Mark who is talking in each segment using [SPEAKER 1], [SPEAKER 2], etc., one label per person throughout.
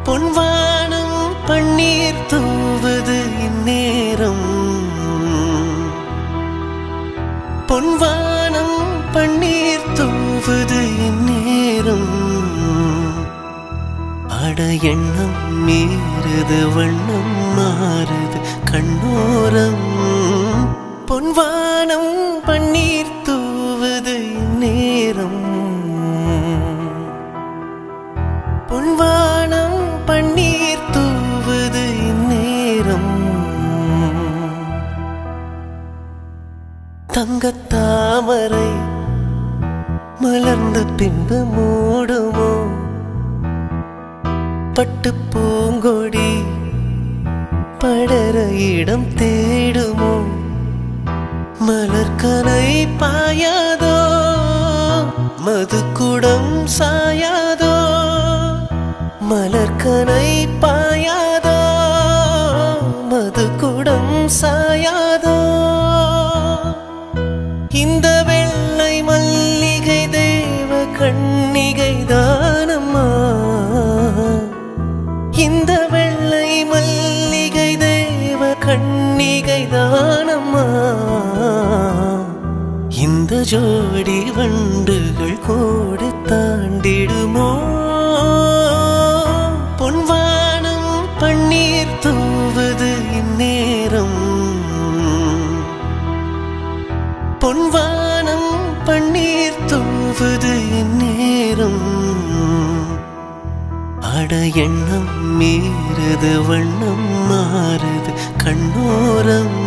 [SPEAKER 1] பொன்வானம் பன்னீர் தூவது இந்நேரம் பொன்வானம் பன்னீர் தூவது இந்நேரம் அட எண்ணம் மீறுது வண்ணம் மாறுது கண்ணோரம் பொன்வானம் பன்னீர் தூவது இந்நேரம் பொன்வானம் பன்னீர் தூவது இந்நேரம் தங்கத்தாமரை மலர்ந்த பின்பு மூடுமோ பட்டு பூங்கொடி படர இடம் தேடுமோ மலர்கனை பாயாதோ மதுக்குடம் சாயாதோ மலர்கனை பாயாதோ மதுக்குடம் சாயாதோ இந்த வெள்ளை மல்லிகை தேவ கண்ணிகை தானம்மா இந்த வெள்ளை மல்லிகை தேவ கண்ணிகை தானம்மா இந்த ஜோடி வண்டுகள் கோடு தாண்டிடுமோ பொன்வானம் பன்னீர் தூவது இந்நேரம் பொன்வானம் பன்னீர் தூவது இந்நேரம் அட எண்ணம் மீறுது வண்ணம் மாறுது கண்ணோரம்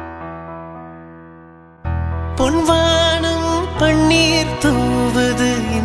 [SPEAKER 1] பொன்வானம் பன்னீர் தூவது